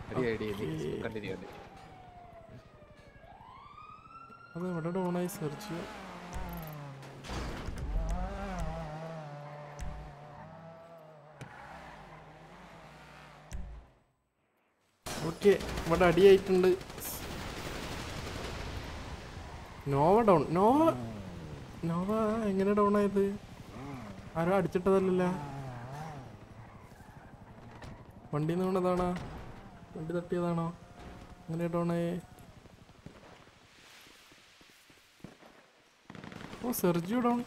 അടി അടി continue continue അത് എവിടെ ഡൗണായി സെർച്ച് ചെയ്യാം ഓക്കെ ഇവിടെ അടിയായിട്ടുണ്ട് നോവ ഡൗൺ നോവ നോവ എങ്ങനെ ഡൗൺ ആയത് ആരോ അടിച്ചിട്ടതല്ലല്ല വണ്ടി വീണതാണോ വണ്ടി തട്ടിയതാണോ എങ്ങനെ ഡൗൺ ആയേ ഓ സെർജിയോ ഡൗൺ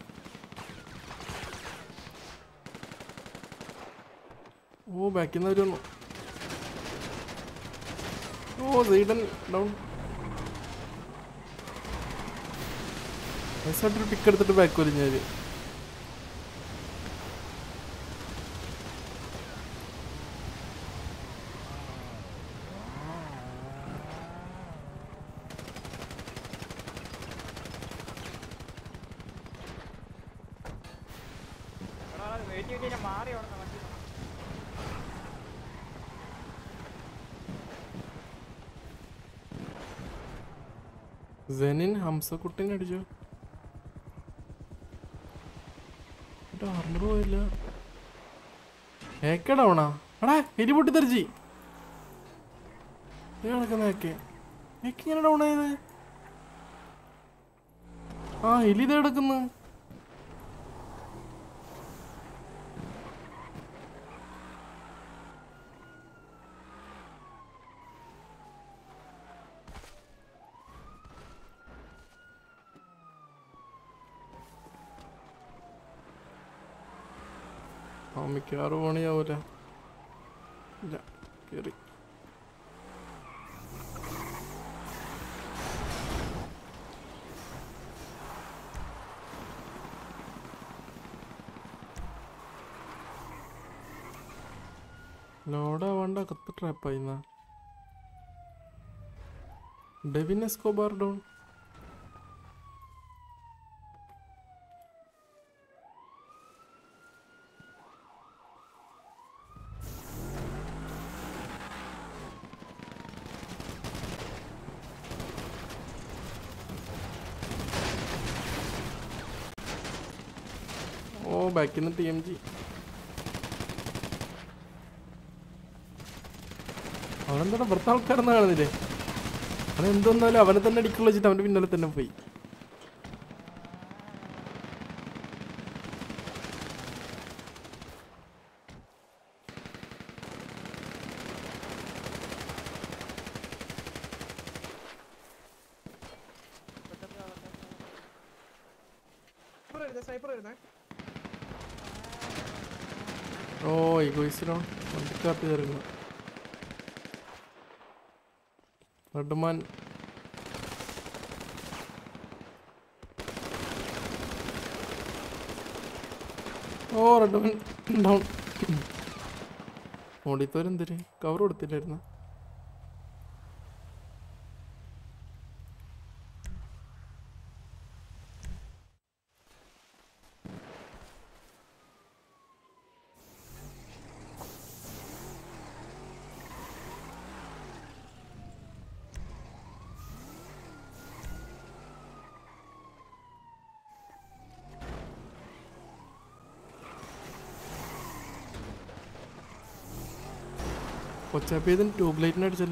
ഓ ബാക്കിൽ നിന്ന് വന്നു ഓ സൈഡൻ ഡൗൺ നൈസായിട്ടൊരു പിക്ക് എടുത്തിട്ട് ബാക്ക് വലിഞ്ഞാല് വെയിറ്റ് ചെയ്ത് കഴിഞ്ഞാൽ മാറി അവിടെ വണ്ടി സെനിൻ ഹംസക്കുട്ടിനെ അടിച്ചോ ആർമർ പോയില്ല ഏക്ക ഡൗണാ എടാ എലി പൊട്ടി തെറിച്ചി കിടക്കുന്ന ഏക്കെ ഏക്ക ഇങ്ങനെ ഡൗൺ ആയത് ആ എലി ഇത് കിടക്കുന്നു ആ മിക്കവാറും പണിയാവൂല ഇല്ല കേറി ലോഡാവാണ്ട കത്ത് ട്രാപ്പായിന്ന ഡെവിൻ എസ്കോബാർ ഡൗൺ ഓ ബാക്കിൽ നിന്ന് ടി എം ജി അവനെന്താണ് ഇവിടുത്തെ ആൾക്കാരെന്ന് കാണുന്നില്ലേ അവൻ എന്തൊന്നാലും അവനെ തന്നെ അടിക്കുള്ള വെച്ചിട്ട് അവന്റെ പിന്നാലെ തന്നെ പോയി സ്നൈപ്പർ വരുന്നേ ഓ ഈഗോയിസിനോ വണ്ടിക്കകത്ത് കയറുന്നു റെഡ്മാൻ ഓ റെഡ്മാൻ ഡൗൺ ഓടിത്തോരെന്തിന് കവർ കൊടുത്തില്ലായിരുന്നു കൊച്ചാപ്പിയതിൻ ട്യൂബ് ലൈറ്റിന് അടിച്ചല്ല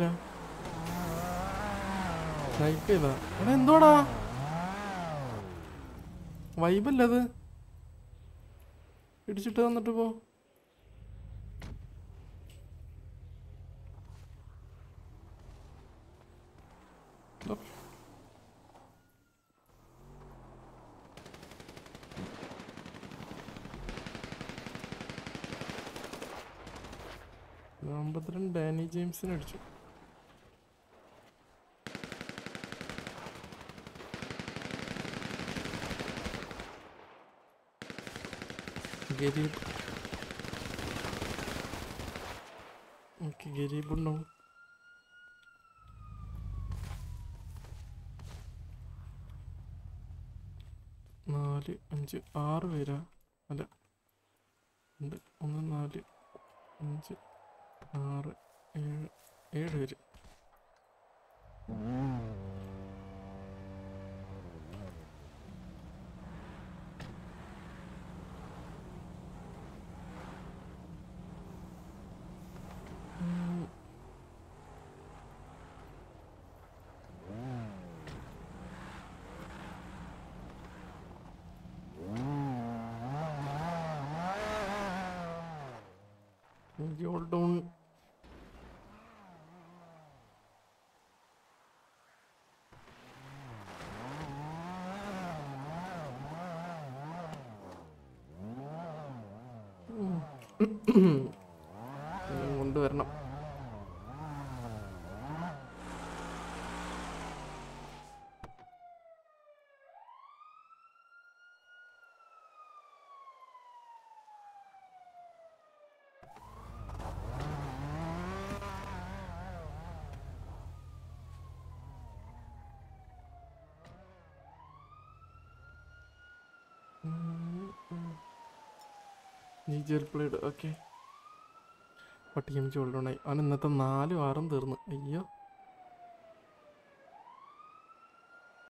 സ്നൈപ്പ് ചെയ്താ എടാ എന്തോടാ വൈബല്ലേ അത് ഇടിച്ചിട്ട് തന്നിട്ട് പോ ദോ. അമ്പത്തിരണ്ട് ഡാനി ജെയിംസിന് അടിച്ചു ഗരീബ് ഓക്കെ ഗരീബ് ഉണ്ടാവും നാല് അഞ്ച് ആറ് പേരാ അല്ല രണ്ട് ഒന്ന് നാല് അഞ്ച് ആറ് ഏഴ് ഏഴ് പേര് Hold on. ഇനിയും കൊണ്ടുവരണം ജിജൽ പ്ലേഡ് ഓക്കെ പട്ടിയും ചോൾഡോണായി അവൻ ഇന്നത്തെ നാലും ആറും തീർന്നു അയ്യോ